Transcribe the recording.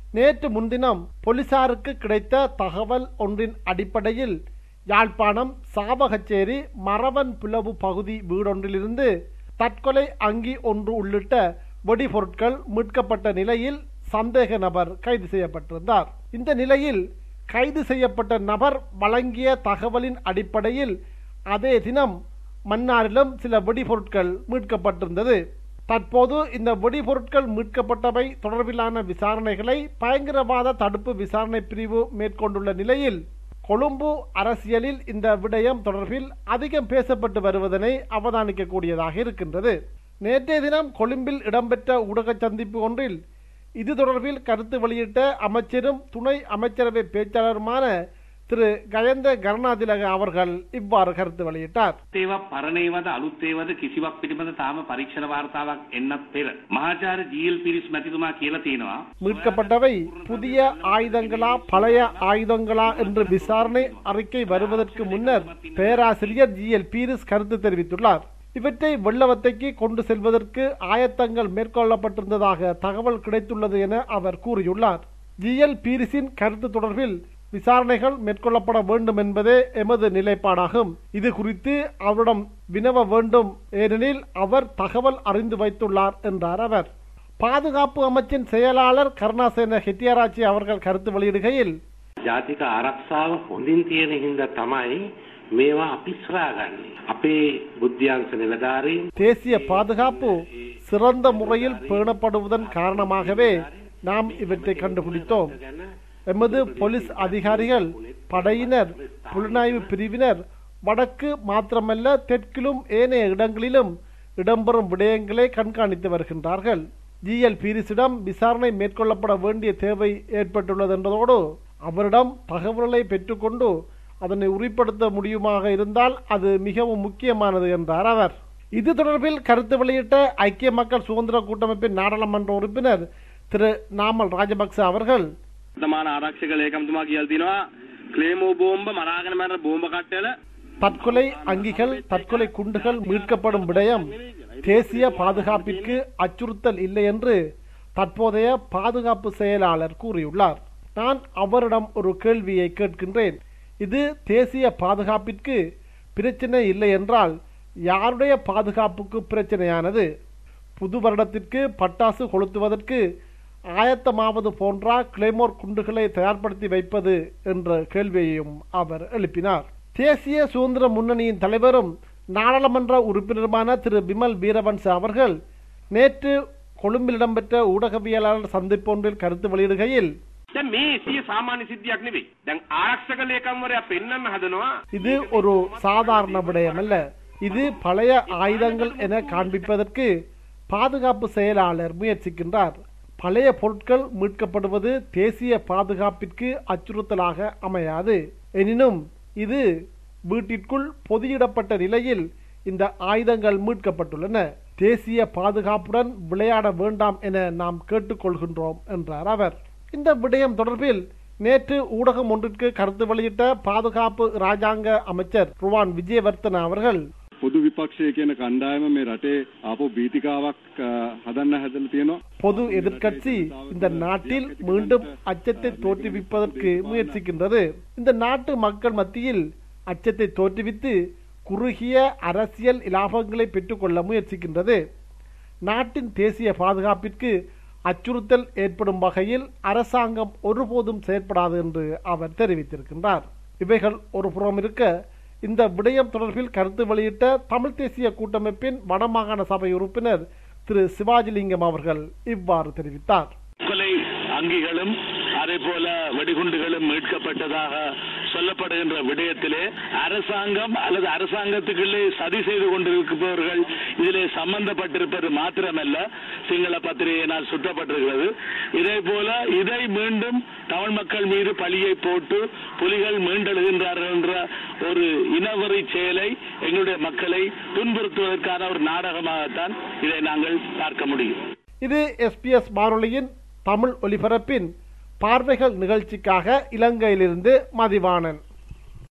நேற்று முன்தினம் போலீசாருக்கு கிடைத்த தகவல் ஒன்றின் அடிப்படையில் யாழ்ப்பாணம் சாவகச்சேரி மரவன் பிளவு பகுதி வீடொன்றிலிருந்து தற்கொலை அங்கி ஒன்று உள்ளிட்ட வெடிபொருட்கள் மீட்கப்பட்ட நிலையில் சந்தேக நபர் கைது செய்யப்பட்டிருந்தார் இந்த நிலையில் கைது செய்யப்பட்ட நபர் வழங்கிய தகவலின் அடிப்படையில் அதே தினம் மன்னாரிலும் சில வெடிபொருட்கள் மீட்கப்பட்டிருந்தது தற்போது இந்த வெடிபொருட்கள் மீட்கப்பட்டவை தொடர்பிலான விசாரணைகளை பயங்கரவாத தடுப்பு விசாரணை பிரிவு மேற்கொண்டுள்ள நிலையில் கொழும்பு அரசியலில் இந்த விடயம் தொடர்பில் அதிகம் பேசப்பட்டு வருவதனை அவதானிக்கக்கூடியதாக இருக்கின்றது நேற்றைய தினம் கொழும்பில் இடம்பெற்ற ஊடக சந்திப்பு ஒன்றில் இது தொடர்பில் கருத்து வெளியிட்ட அமைச்சரும் துணை அமைச்சரவை பேச்சாளருமான திரு கயந்த கருணாதிலக அவர்கள் இவ்வாறு கருத்து வெளியிட்டார் ඒවා පරණේවද අලුත් ඒවද කිසිවක් පිළිබඳ තාම පරීක්ෂණ වාර්තාවක් එන්නත් පෙර මහාචාර්ය ජී.එල්. පිරිස් මැතිතුමා කියලා තියෙනවා மீட்கப்பட்டவை புதிய ஆயுதங்களா பழைய ஆயுதங்களா என்று விசாரணை அறிக்கை வருவதற்கு முன்னர் பேராசிரியர் ஜி எல் பீரிஸ் கருத்து தெரிவித்துள்ளார் இவற்றை வெள்ளவத்தைக்கு கொண்டு செல்வதற்கு ஆயத்தங்கள் மேற்கொள்ளப்பட்டிருந்ததாக தகவல் கிடைத்துள்ளது என அவர் கூறியுள்ளார் ஜி எல் பீரிஸின் கருத்து தொடர்பில் விசாரணைகள் மேற்கொள்ளப்பட வேண்டும் என்பதே எமது நிலைப்பாடாகும் இது குறித்து அவரிடம் வினவ வேண்டும் ஏனெனில் அவர் தகவல் அறிந்து வைத்துள்ளார் என்றார் அவர் பாதுகாப்பு அமைச்சின் செயலாளர் கருணாசேன ஹெட்டியாராச்சி அவர்கள் கருத்து வெளியிடுகையில் ජාතික ආරක්ෂාව හොඳින් තියෙන හින්දා තමයි මේවා අපි සොයාගන්නේ. අපේ බුද්ධ්‍යංශ නිලධාරීන් தேசிய பாதுகாப்பு சிறந்த முறையில் பேணப்படுவதன் காரணமாகவே நாம் இவற்றை கண்டுபிடித்தோம் எமது போலீஸ் அதிகாரிகள் படையினர் புலனாய்வு பிரிவினர் வடக்கு மாத்திரமல்ல தெற்கிலும் ஏனைய இடங்களிலும் இடம்பெறும் விடயங்களை கண்காணித்து வருகின்றார்கள் ஜிஎல் பீரிஸிடம் விசாரணை மேற்கொள்ளப்பட வேண்டிய தேவை ஏற்பட்டுள்ளது என்பதோடு அவரிடம் தகவல்களை பெற்றுக்கொண்டு அதனை உறுதிப்படுத்த முடியுமாக இருந்தால் அது மிகவும் முக்கியமானது என்றார் அவர் இது தொடர்பில் கருத்து வெளியிட்ட ஐக்கிய மக்கள் சுதந்திர கூட்டமைப்பின் நாடாளுமன்ற உறுப்பினர் திரு நாமல் ராஜபக்ச அவர்கள் වර්තමාන ආරක්ෂක ලේකම්තුමා කියලා තිනවා ක්ලේමෝ බෝම්බ මරාගෙන මැරෙන බෝම්බ කට්ටල தற்கொலை அங்கிகள் தற்கொலை குண்டுகள் மீட்கப்படும் விடயம் தேசிய பாதுகாப்பிற்கு அச்சுறுத்தல் இல்லை என்று தற்போதைய பாதுகாப்பு செயலாளர் கூறியுள்ளார் நான் அவரிடம் ஒரு கேள்வியை கேட்கின்றேன் இது தேசிய பாதுகாப்பிற்கு பிரச்சனை இல்லை என்றால் யாருடைய பாதுகாப்புக்கு பிரச்சனையானது புது வருடத்திற்கு பட்டாசு கொளுத்துவதற்கு ஆயத்தமாவது போன்றா கிளைமோர் குண்டுகளை தயார்படுத்தி வைப்பது என்ற கேள்வியையும் அவர் எழுப்பினார் தேசிய சுதந்திர முன்னணியின் தலைவரும் நாடாளுமன்ற உறுப்பினருமான திரு பிமல் வீரவன்ச அவர்கள் நேற்று கொழும்பில் இடம்பெற்ற ஊடகவியலாளர் சந்திப்பொன்றில் கருத்து வெளியிடுகையில் දැන් මේ සිය සාමාන්‍ය සිද්ධියක් නෙවෙයි දැන් ආරක්ෂක ලේකම්වරයා පෙන්වන්න හදනවා இது ஒரு சாதாரண விடயமல்ல இது பழைய ஆயுதங்கள் என காண்பிப்பதற்கு பாதுகாப்பு செயலாளர் முயற்சிக்கின்றார் பழைய பொருட்கள் மீட்கப்படுவது தேசிய பாதுகாப்பிற்கு அச்சுறுத்தலாக அமையாது எனினும் இது வீட்டிற்குள் பொதியிடப்பட்ட நிலையில் இந்த ஆயுதங்கள் மீட்கப்பட்டுள்ளன தேசிய பாதுகாப்புடன் விளையாட வேண்டாம் என நாம் கேட்டுக்கொள்கின்றோம் என்றார் அவர் இந்த விடயம் தொடர்பில் நேற்று ஊடகம் ஒன்றிற்கு கருத்து வெளியிட்ட பாதுகாப்பு ராஜாங்க அமைச்சர் ருவான் விஜயவர்த்தன அவர்கள் පොදු විපක්ෂය කියන කණ්ඩායම මේ රටේ ආපහු බීතිකාවක් අ, හදන්න හැදලා තියෙනවා. பொது எதிர்க்கட்சி இந்த நாட்டில் மீண்டும் அச்சத்தை தோற்றுவிப்பதற்கு முயற்சிக்கின்றது இந்த நாட்டு மக்கள் மத்தியில் அச்சத்தை தோற்றுவித்து குறுகிய அரசியல் இலாபங்களை பெற்றுக்கொள்ள முயற்சிக்கின்றது நாட்டின் தேசிய பாதுகாப்பிற்கு அச்சுறுத்தல் ஏற்படும் வகையில் அரசாங்கம் ஒருபோதும் செயற்படாது என்று அவர் தெரிவித்திருக்கின்றார் இவைகள் ஒரு புறம் இருக்க இந்த விடயம் தொடர்பில் கருத்து வெளியிட்ட தமிழ் தேசிய கூட்டமைப்பின் வடமாகாண சபை உறுப்பினர் திரு சிவாஜிலிங்கம் அவர்கள் இவ்வாறு தெரிவித்தார் கொலை அங்கிகளும் அதே போல வெடிகுண்டுகளும் மீட்கப்பட்டதாக சொல்லப்படுகின்ற விடயத்திலே அரசாங்கம் அல்லது அரசாங்கத்துக்குள்ளே சதி செய்து கொண்டிருப்பவர்கள் இதிலே சம்பந்தப்பட்டிருப்பது மாத்திரமல்ல சிங்கள பத்திரிகையினால் சுட்டப்பட்டிருக்கிறது இதே போல இதை மீண்டும் தமிழ் மக்கள் மீது பழியை போட்டு புலிகள் மீண்டெழுகின்றார்கள் என்ற ஒரு இனவெறி செயலை எங்களுடைய மக்களை துன்புறுத்துவதற்கான ஒரு நாடகமாகத்தான் இதை நாங்கள் பார்க்க முடியும் இது எஸ்பிஎஸ் வானொலியின் தமிழ் ஒலிபரப்பின் பார்வைகள் நிகழ்ச்சிக்காக இலங்கையிலிருந்து மதிவாணன்